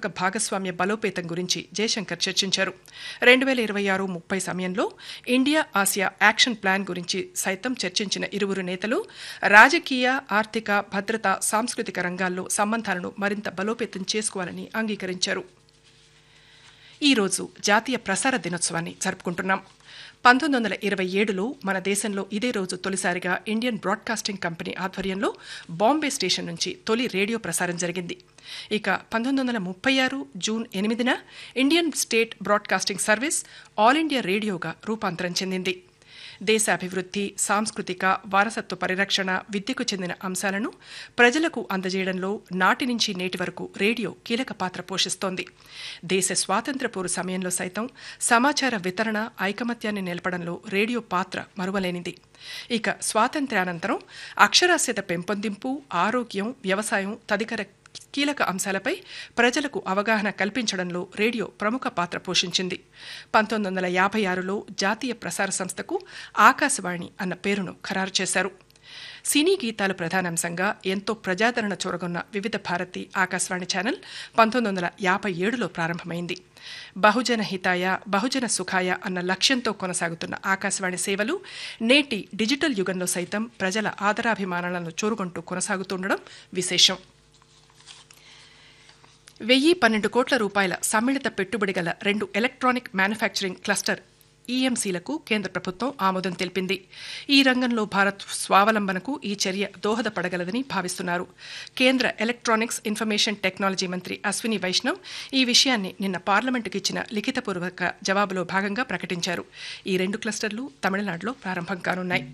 వ్యూహాత్మక భాగస్వామ్య బలోపేతం గురించి జయశంకర్ చర్చించారు రెండు వేల ఇరవై ఆరు ముప్పై సమయంలో ఇండియా ఆసియా యాక్షన్ ప్లాన్ గురించి సైతం చర్చించిన ఇరువురు నేతలు రాజకీయ ఆర్థిక భద్రత సాంస్కృతిక రంగాల్లో సంబంధాలను మరింత బలోపేతం చేసుకోవాలని అంగీకరించారు ఈరోజు జాతీయ ప్రసార దినోత్సవాన్ని జరుపుకుంటున్నాం పంతొమ్మిది వందల ఇరవై ఏడులో మన దేశంలో ఇదే రోజు తొలిసారిగా ఇండియన్ బ్రాడ్కాస్టింగ్ కంపెనీ ఆధ్వర్యంలో బాంబే స్టేషన్ నుంచి తొలి రేడియో ప్రసారం జరిగింది ఇక పంతొమ్మిది వందల ముప్పై ఆరు జూన్ ఎనిమిదిన Indian state broadcasting service all India రేడియోగా రూపాంతరం చెందింది దేశ అభివృద్ధి సాంస్కృతిక వారసత్వ పరిరక్షణ విద్యకు చెందిన అంశాలను ప్రజలకు అందజేయడంలో నాటి నుంచి నేటి వరకు రేడియో కీలక పాత్ర పోషిస్తోంది దేశ స్వాతంత్ర పోరు సమయంలో సైతం సమాచార వితరణ ఐకమత్యాన్ని నిలపడంలో రేడియో పాత్ర మరువలేనిది ఇక స్వాతంత్ర్యానంతరం అక్షరాస్యత పెంపొందింపు ఆరోగ్యం వ్యవసాయం తదితర కీలక అంశాలపై ప్రజలకు అవగాహన కల్పించడంలో రేడియో ప్రముఖ పాత్ర పోషించింది పంతొమ్మిది వందల యాభై ఆరులో జాతీయ ప్రసార సంస్థకు ఆకాశవాణి అన్న పేరును ఖరారు చేశారు సినీ గీతాలు ప్రధానాంశంగా ఎంతో ప్రజాదరణ చూరగొన్న వివిధ భారతి ఆకాశవాణి ఛానల్ పంతొమ్మిది వందల యాభై ఏడులో ప్రారంభమైంది బహుజన హితాయ బహుజన సుఖాయ అన్న లక్ష్యంతో కొనసాగుతున్న ఆకాశవాణి సేవలు నేటి డిజిటల్ యుగంలో సైతం ప్రజల ఆదరాభిమానాలను చూరుగొంటూ కొనసాగుతుండడం విశేషం వెయ్యి పన్నెండు కోట్ల రూపాయల సమ్మిళిత పెట్టుబడి గల రెండు ఎలక్ట్రానిక్ మ్యానుఫ్యాక్చరింగ్ క్లస్టర్ ఈఎంసీలకు కేంద్ర ప్రభుత్వం ఆమోదం తెలిపింది ఈ రంగంలో భారత్ స్వావలంబనకు ఈ చర్య దోహదపడగలదని భావిస్తున్నారు కేంద్ర ఎలక్ట్రానిక్స్ ఇన్ఫర్మేషన్ టెక్నాలజీ మంత్రి అశ్విని వైష్ణవ్ ఈ విషయాన్ని నిన్న పార్లమెంటుకు ఇచ్చిన లిఖితపూర్వక జవాబులో భాగంగా ప్రకటించారు ఈ రెండు క్లస్టర్లు తమిళనాడులో ప్రారంభం కానున్నాయి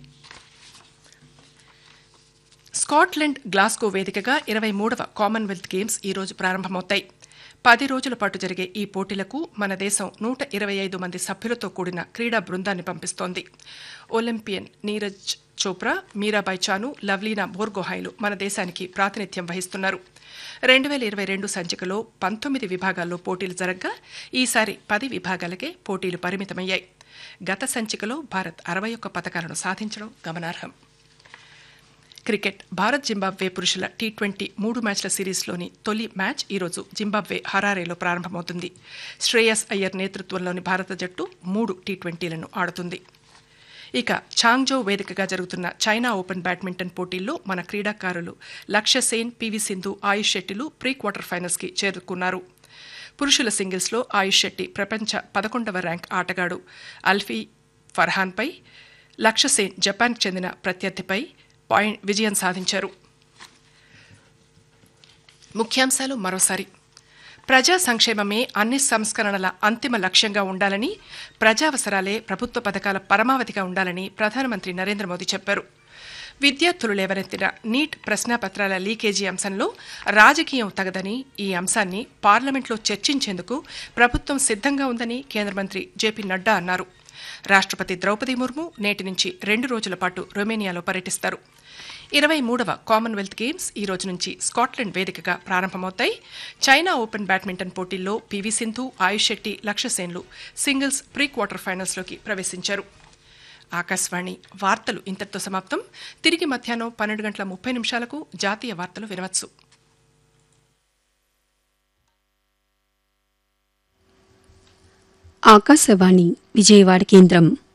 స్కాట్లాండ్ గ్లాస్గో వేదికగా ఇరవై మూడవ కామన్వెల్త్ గేమ్స్ ఈ రోజు ప్రారంభమవుతాయి పది రోజుల పాటు జరిగే ఈ పోటీలకు మన దేశం నూట ఇరవై ఐదు మంది సభ్యులతో కూడిన క్రీడా బృందాన్ని పంపిస్తోంది ఒలింపియన్ నీరజ్ చోప్రా మీరాబాయ్ చాను లవ్లీనా బోర్గోహాయ్లు మన దేశానికి ప్రాతినిధ్యం వహిస్తున్నారు రెండు వేల ఇరవై రెండు సంచికలో పంతొమ్మిది విభాగాల్లో పోటీలు జరగ్గా ఈసారి పది విభాగాలకే పోటీలు పరిమితమయ్యాయి గత సంచికలో భారత్ అరవై ఒక్క పథకాలను సాధించడం గమనార్హం క్రికెట్ భారత్ జింబాబ్వే పురుషుల టీ ట్వంటీ మూడు మ్యాచ్ల సిరీస్లోని తొలి మ్యాచ్ ఈరోజు జింబాబ్వే హరారేలో ప్రారంభమవుతుంది శ్రేయస్ అయ్యర్ నేతృత్వంలోని భారత జట్టు మూడు టీ ట్వంటీలను ఆడుతుంది ఇక ఛాంగ్జో వేదికగా జరుగుతున్న చైనా ఓపెన్ బ్యాడ్మింటన్ పోటీల్లో మన క్రీడాకారులు లక్ష్య సేన్ పివి సింధు ఆయుష్ శెట్టిలు ప్రీ క్వార్టర్ ఫైనల్స్కి చేరుకున్నారు పురుషుల సింగిల్స్లో ఆయుష్ శెట్టి ప్రపంచ పదకొండవ ర్యాంక్ ఆటగాడు అల్ఫీ ఫర్హాన్పై లక్ష్య సేన్ జపాన్కు చెందిన ప్రత్యర్థిపై పాయింట్ విజయం సాధించారు ముఖ్యాంశాలు మరోసారి ప్రజా సంక్షేమమే అన్ని సంస్కరణల అంతిమ లక్ష్యంగా ఉండాలని ప్రజావసరాలే ప్రభుత్వ పథకాల పరమావధిగా ఉండాలని ప్రధానమంత్రి నరేంద్ర మోదీ చెప్పారు విద్యార్థులు లేవనెత్తిన నీట్ ప్రశ్నాపత్రాల లీకేజీ అంశంలో రాజకీయం తగదని ఈ అంశాన్ని పార్లమెంట్లో చర్చించేందుకు ప్రభుత్వం సిద్ధంగా ఉందని కేంద్ర మంత్రి జేపీ నడ్డా అన్నారు రాష్ట్రపతి ద్రౌపది ముర్ము నేటి నుంచి రెండు రోజుల పాటు రొమేనియాలో పర్యటిస్తారు ఇరవై మూడవ కామన్వెల్త్ గేమ్స్ ఈ రోజు నుంచి స్కాట్లాండ్ వేదికగా ప్రారంభమవుతాయి చైనా ఓపెన్ బ్యాడ్మింటన్ పోటీల్లో పివి సింధు ఆయుష్ శెట్టి లక్ష్యసేన్లు సింగిల్స్ ప్రీ క్వార్టర్ ఫైనల్స్లోకి ప్రవేశించారు ఆకాశవాణి వార్తలు ఇంతటితో సమాప్తం తిరిగి మధ్యాహ్నం పన్నెండు గంటల ముప్పై నిమిషాలకు జాతీయ వార్తలు వినవచ్చు ఆకాశవాణి విజయవాడ కేంద్రం